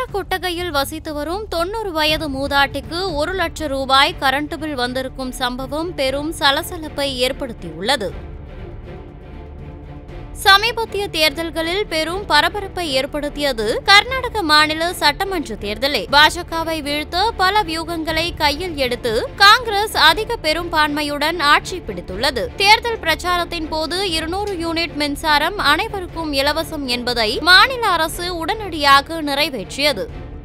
கொட்டகையில் வசித்து வரும் தொண்ணூறு வயது மூதாட்டிக்கு ஒரு லட்சம் ரூபாய் கரண்ட் பில் வந்திருக்கும் சம்பவம் பெரும் சலசலப்பை ஏற்படுத்தியுள்ளது சமீபத்திய தேர்தல்களில் பெரும் பரபரப்பை ஏற்படுத்தியது கர்நாடக மாநில சட்டமன்ற தேர்தலே பாஜகவை வீழ்த்த பல வியூகங்களை கையில் எடுத்து காங்கிரஸ் அதிக பெரும்பான்மையுடன் ஆட்சி பிடித்துள்ளது தேர்தல் பிரச்சாரத்தின் போது இருநூறு யூனிட் மின்சாரம் அனைவருக்கும் இலவசம் என்பதை மாநில அரசு உடனடியாக நிறைவேற்றியது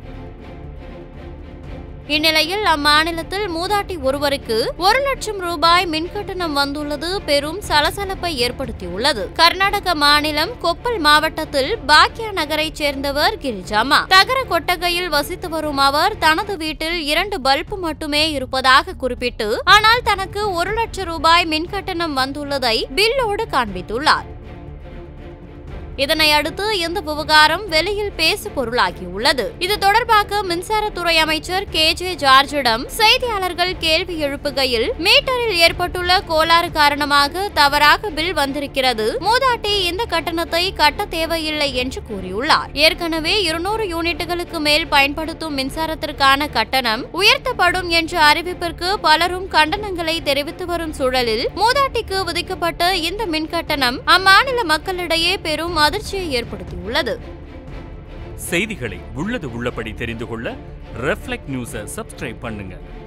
இந்நிலையில் அம்மாநிலத்தில் மூதாட்டி ஒருவருக்கு ஒரு லட்சம் ரூபாய் மின்கட்டணம் வந்துள்ளது பெரும் சலசலப்பை ஏற்படுத்தியுள்ளது கர்நாடக மாநிலம் கொப்பல் மாவட்டத்தில் பாக்கியா நகரைச் சேர்ந்தவர் கிரிஜாமா தகர கொட்டகையில் வசித்து வரும் அவர் தனது வீட்டில் இரண்டு பல்பு மட்டுமே இருப்பதாக குறிப்பிட்டு ஆனால் தனக்கு ஒரு லட்சம் ரூபாய் மின்கட்டணம் வந்துள்ளதை பில்லோடு காண்பித்துள்ளார் இதனை அடுத்து இந்த விவகாரம் வெளியில் பேசு பொருளாகியுள்ளது இது தொடர்பாக மின்சாரத்துறை அமைச்சர் கே ஜே ஜார்ஜிடம் செய்தியாளர்கள் கேள்வி எழுப்புகையில் மீட்டரில் ஏற்பட்டுள்ள கோளாறு காரணமாக தவறாக பில் வந்திருக்கிறது மூதாட்டி இந்த கட்டணத்தை கட்ட தேவையில்லை என்று கூறியுள்ளார் ஏற்கனவே இருநூறு யூனிட்டுகளுக்கு மேல் பயன்படுத்தும் மின்சாரத்திற்கான கட்டணம் உயர்த்தப்படும் என்ற அறிவிப்பிற்கு பலரும் கண்டனங்களை தெரிவித்து வரும் சூழலில் மூதாட்டிக்கு விதிக்கப்பட்ட இந்த மின்கட்டணம் அம்மாநில மக்களிடையே பெரும் அதிர்ச்சியை ஏற்படுத்தியுள்ளது செய்திகளை உள்ளது உள்ளபடி தெரிந்து கொள்ள ரெஃப்ளெக்ட் நியூஸை சப்ஸ்கிரைப் பண்ணுங்க